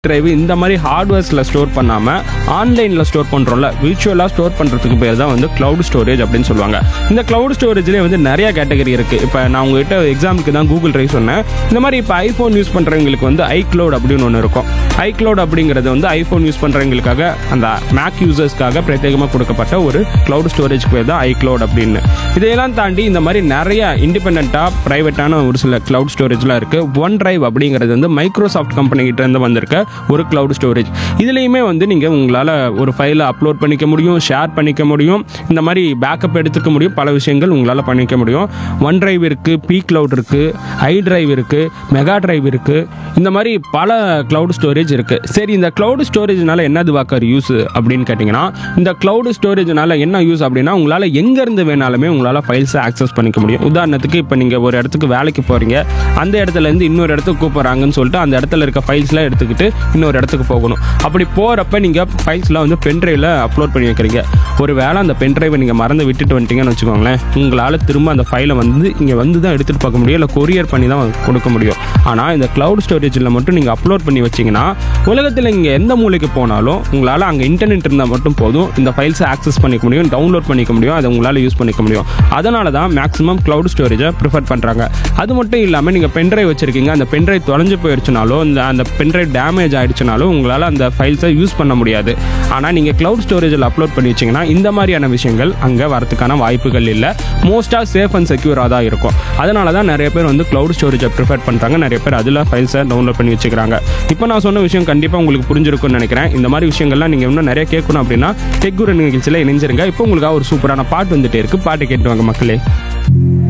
drive இந்த மாதிரி ஹார்ட்வேர்ஸில் store பண்ணாமல் ஆன்லைனில் ஸ்டோர் பண்ணுறோம்ல விர்ச்சுவலாக ஸ்டோர் பண்ணுறதுக்கு பேர் தான் வந்து க்ளவுட் ஸ்டோரேஜ் அப்படின்னு சொல்லுவாங்க இந்த க்ளவுட் ஸ்டோரேஜ்லேயே வந்து நிறைய கேட்டகரி இருக்குது இப்போ நான் உங்ககிட்ட எக்ஸாம்பிளுக்கு தான் கூகுள் ட்ரைவ் சொன்னேன் இந்த மாதிரி இப்போ ஐஃபோன் யூஸ் பண்ணுறவங்களுக்கு வந்து ஐக்ளவுட் அப்படின்னு ஒன்று இருக்கும் ஐக்ளவுட் அப்படிங்கிறது வந்து ஐஃபோன் யூஸ் பண்ணுறவங்களுக்காக அந்த மேக் யூசர்ஸ்க்காக பிரத்யேகமாக கொடுக்கப்பட்ட ஒரு க்ளவுட் ஸ்டோரேஜ் பேர் தான் ஐக்ளவுட் அப்படின்னு இதையெல்லாம் தாண்டி இந்த மாதிரி நிறைய இண்டிபெண்ட்டாக ப்ரைவேட்டான ஒரு சில க்ளவுட் ஸ்டோரேஜ்லாம் இருக்குது ஒன் டிரைவ் அப்படிங்கிறது வந்து மைக்ரோசாஃப்ட் கம்பெனி கிட்ட இருந்து வந்திருக்க ஒரு க்ளவுட் ஸ்டோரேஜ் இதுலேயுமே வந்து நீங்கள் உங்களால் ஒரு ஃபைலை அப்லோட் பண்ணிக்க முடியும் ஷேர் பண்ணிக்க முடியும் இந்த மாதிரி பேக்கப் எடுத்துக்க முடியும் பல விஷயங்கள் உங்களால் பண்ணிக்க முடியும் ஒன் டிரைவ் இருக்குது பி க்ளவுட் இருக்குது ஐ டிரைவ் இருக்குது மெகா டிரைவ் இருக்குது இந்த மாதிரி பல க்ளவுட் ஸ்டோரேஜ் இருக்குது சரி இந்த க்ளவுட் ஸ்டோரேஜ்னால என்னது வாக்கர் யூஸ் அப்படின்னு கேட்டிங்கன்னா இந்த க்ளவுட் ஸ்டோரேஜ்னால என்ன யூஸ் அப்படின்னா உங்களால் எங்கேருந்து வேணாலுமே உங்களால் ஃபைல்ஸை ஆக்சஸ் பண்ணிக்க முடியும் உதாரணத்துக்கு இப்போ நீங்கள் ஒரு இடத்துக்கு வேலைக்கு போகிறீங்க அந்த இடத்துல இருந்து இன்னொரு இடத்துக்கு கூப்பிட்றாங்கன்னு சொல்லிட்டு அந்த இடத்துல இருக்க ஃபைல்ஸ்லாம் எடுத்துக்கிட்டு இன்னொரு இடத்துக்கு போகணும் அப்படி போகிறப்ப நீங்கள் ஃபைல்ஸ்லாம் வந்து பென்ட்ரைவில் அப்லோட் பண்ணி வைக்கிறீங்க ஒரு வேளை அந்த பென்ட்ரைவை நீங்கள் மறந்து விட்டுட்டு வந்துட்டீங்கன்னு வச்சுக்கோங்களேன் உங்களால் திரும்ப அந்த ஃபைலை வந்து இங்கே வந்து தான் எடுத்துகிட்டு பார்க்க முடியும் இல்லை கொரியர் பண்ணி தான் கொடுக்க முடியும் ஆனால் இந்த க்ளவுட் ஸ்டோரேஜில் மட்டும் நீங்கள் அப்லோட் பண்ணி வச்சிங்கன்னா உலகத்தில் இங்கே எந்த மூலைக்கு போனாலும் உங்களால் அங்கே இன்டர்நெட் இருந்தால் மட்டும் போதும் இந்த ஃபைல்ஸை ஆக்சஸ் பண்ணிக்க முடியும் டவுன்லோட் பண்ணிக்க முடியும் அதை உங்களால் யூஸ் பண்ணிக்க முடியும் அதனால தான் மேக்ஸிமம் க்ளவுட் ஸ்டோரேஜை ப்ரிஃபர் பண்ணுறாங்க அது மட்டும் இல்லாமல் நீங்கள் பென்ட்ரைவ் வச்சிருக்கீங்க அந்த பென்ட்ரைவ் தொலைஞ்சு போயிடுச்சுனாலோ இந்த அந்த பென்ட்ரைவ் டேமேஜ் ஆயிடுச்சுனாலும் உங்களால் அந்த ஃபைல்ஸை யூஸ் பண்ண முடியாது ஆனால் நீங்கள் க்ளவுட் ஸ்டோரேஜில் அப்லோட் பண்ணி வச்சிங்கன்னா இந்த மாதிரியான விஷயங்கள் அங்கே வரதுக்கான வாய்ப்புகள் இல்லை மோஸ்ட்டாக சேஃப் அண்ட் செக்யூராக தான் இருக்கும் அதனால தான் நிறைய பேர் வந்து க்ளவுட் ஸ்டோரேஜை ப்ரிஃபர் பண்ணுறாங்க நிறைய பேர் அதில் ஃபைல்ஸை டவுன்லோட் பண்ணி வச்சுக்கிறாங்க இப்போ நான் சொன்ன விஷயம் கண்டிப்பாக உங்களுக்கு புரிஞ்சிருக்கும்னு நினைக்கிறேன் இந்த மாதிரி விஷயங்கள்லாம் நீங்கள் இன்னும் நிறைய கேட்கணும் அப்படின்னா டெக்குரு நிகழ்ச்சியில் இணைஞ்சிருங்க இப்போ உங்களுக்காக ஒரு சூப்பரான பாட்டு வந்துட்டே இருக்கு பாட்டு கேட்டு வாங்க மக்களே